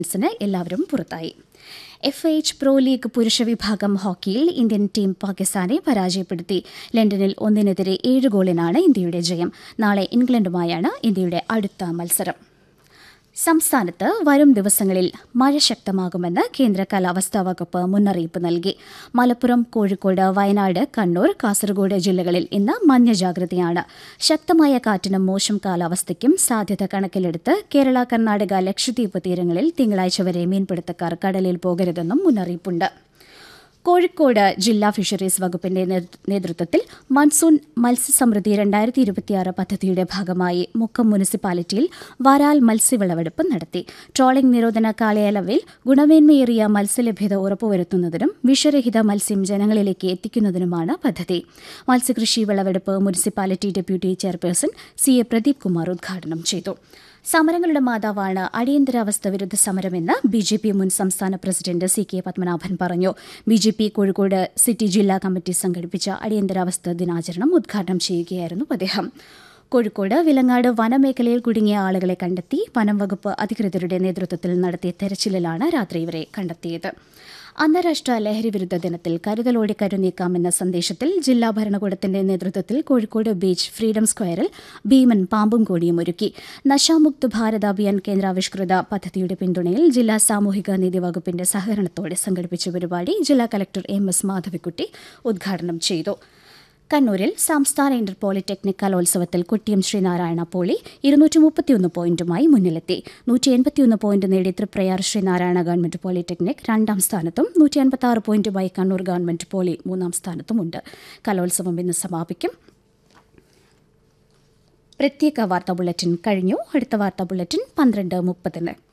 ിന് എല്ലാവരും പുറത്തായി F H pro league പുരുഷ വിഭാഗം ഹോക്കിയിൽ ഇന്ത്യൻ ടീം പാകിസ്ഥാനെ പരാജയപ്പെടുത്തി ലണ്ടനിൽ ഒന്നിനെതിരെ ഏഴ് ഗോളിനാണ് ഇന്ത്യയുടെ ജയം നാളെ ഇംഗ്ലണ്ടുമായാണ് ഇന്ത്യയുടെ അടുത്ത മത്സരം സംസ്ഥാനത്ത് വരും ദിവസങ്ങളിൽ മഴ ശക്തമാകുമെന്ന് കേന്ദ്ര കാലാവസ്ഥാ വകുപ്പ് മുന്നറിയിപ്പ് നൽകി മലപ്പുറം കോഴിക്കോട് വയനാട് കണ്ണൂർ കാസർഗോഡ് ജില്ലകളിൽ ഇന്ന് മഞ്ഞ ജാഗ്രതയാണ് ശക്തമായ കാറ്റിനും മോശം കാലാവസ്ഥയ്ക്കും സാധ്യത കണക്കിലെടുത്ത് കേരള കർണാടക ലക്ഷദ്വീപ് തീരങ്ങളിൽ തിങ്കളാഴ്ച വരെ മീൻപിടുത്തക്കാർ കടലിൽ പോകരുതെന്നും മുന്നറിയിപ്പുണ്ട് കോഴിക്കോട് ജില്ലാ ഫിഷറീസ് വകുപ്പിന്റെ നേതൃത്വത്തിൽ മൺസൂൺ മത്സ്യസമൃദ്ധി രണ്ടായിരത്തി ഇരുപത്തിയാറ് പദ്ധതിയുടെ ഭാഗമായി മുക്കം മുനിസിപ്പാലിറ്റിയിൽ വരാൽ മത്സ്യവിളവെടുപ്പ് നടത്തി ട്രോളിംഗ് നിരോധന കാലയളവിൽ ഗുണമേന്മയേറിയ മത്സ്യലഭ്യത ഉറപ്പുവരുത്തുന്നതിനും വിഷരഹിത മത്സ്യം ജനങ്ങളിലേക്ക് എത്തിക്കുന്നതിനുമാണ് പദ്ധതി മത്സ്യകൃഷി വിളവെടുപ്പ് municipality deputy chairperson C A Pradeep Kumar ഉദ്ഘാടനം ചെയ്തു സമരങ്ങളുടെ മാതാവാണ് അടിയന്തരാവസ്ഥ വിരുദ്ധ സമരമെന്ന് ബി ജെ പി മുൻ സംസ്ഥാന പ്രസിഡന്റ് സി കെ പത്മനാഭൻ പറഞ്ഞു B J P Kozhikode city ജില്ലാ കമ്മിറ്റി സംഘടിപ്പിച്ച അടിയന്തരാവസ്ഥ ദിനാചരണം ഉദ്ഘാടനം ചെയ്യുകയായിരുന്നു അദ്ദേഹം കോഴിക്കോട് വിലങ്ങാട് വനമേഖലയിൽ കുടുങ്ങിയ ആളുകളെ കണ്ടെത്തി വനം വകുപ്പ് അധികൃതരുടെ നേതൃത്വത്തിൽ നടത്തിയ തെരച്ചിലിലാണ് രാത്രി ഇവരെ കണ്ടെത്തിയത് അന്താരാഷ്ട്ര ലഹരിവിരുദ്ധ ദിനത്തിൽ കരുതലോടെ കരുനീക്കാമെന്ന സന്ദേശത്തിൽ ജില്ലാ ഭരണകൂടത്തിന്റെ നേതൃത്വത്തിൽ കോഴിക്കോട് ബീച്ച് ഫ്രീഡം സ്ക്വയറിൽ ഭീമൻ പാമ്പും കോടിയും ഒരുക്കി നശാമുക്ത് ഭാരത് അഭിയാൻ കേന്ദ്രാവിഷ്കൃത പദ്ധതിയുടെ പിന്തുണയിൽ ജില്ലാ സാമൂഹിക നീതി വകുപ്പിന്റെ സഹകരണത്തോടെ സംഘടിപ്പിച്ച പരിപാടി ജില്ലാ കലക്ടർ എം എസ് മാധവിക്കുട്ടി ഉദ്ഘാടനം ചെയ്തു കണ്ണൂരിൽ സംസ്ഥാന ഇന്റർ പോളിടെക്നിക് കലോത്സവത്തിൽ കൊട്ടിയം ശ്രീനാരായണ പോളി ഇരുന്നൂറ്റി മുപ്പത്തിയൊന്ന് പോയിന്റുമായി മുന്നിലെത്തി നൂറ്റി എൺപത്തിയൊന്ന് പോയിന്റ് നേടി തൃപ്രയാർ ശ്രീനാരായണ ഗവൺമെന്റ് പോളിടെക്നിക് രണ്ടാം സ്ഥാനത്തും നൂറ്റി അൻപത്തി ആറ് പോയിന്റുമായി കണ്ണൂർ ഗവൺമെന്റ് പോളി മൂന്നാം സ്ഥാനത്തുമുണ്ട് കലോത്സവം ഇന്ന് സമാപിക്കും പ്രത്യേക വാർത്താ ബുള്ളറ്റിൻ കഴിഞ്ഞു അടുത്ത വാർത്താ ബുള്ളറ്റിൻ പന്ത്രണ്ട് മുപ്പതിന്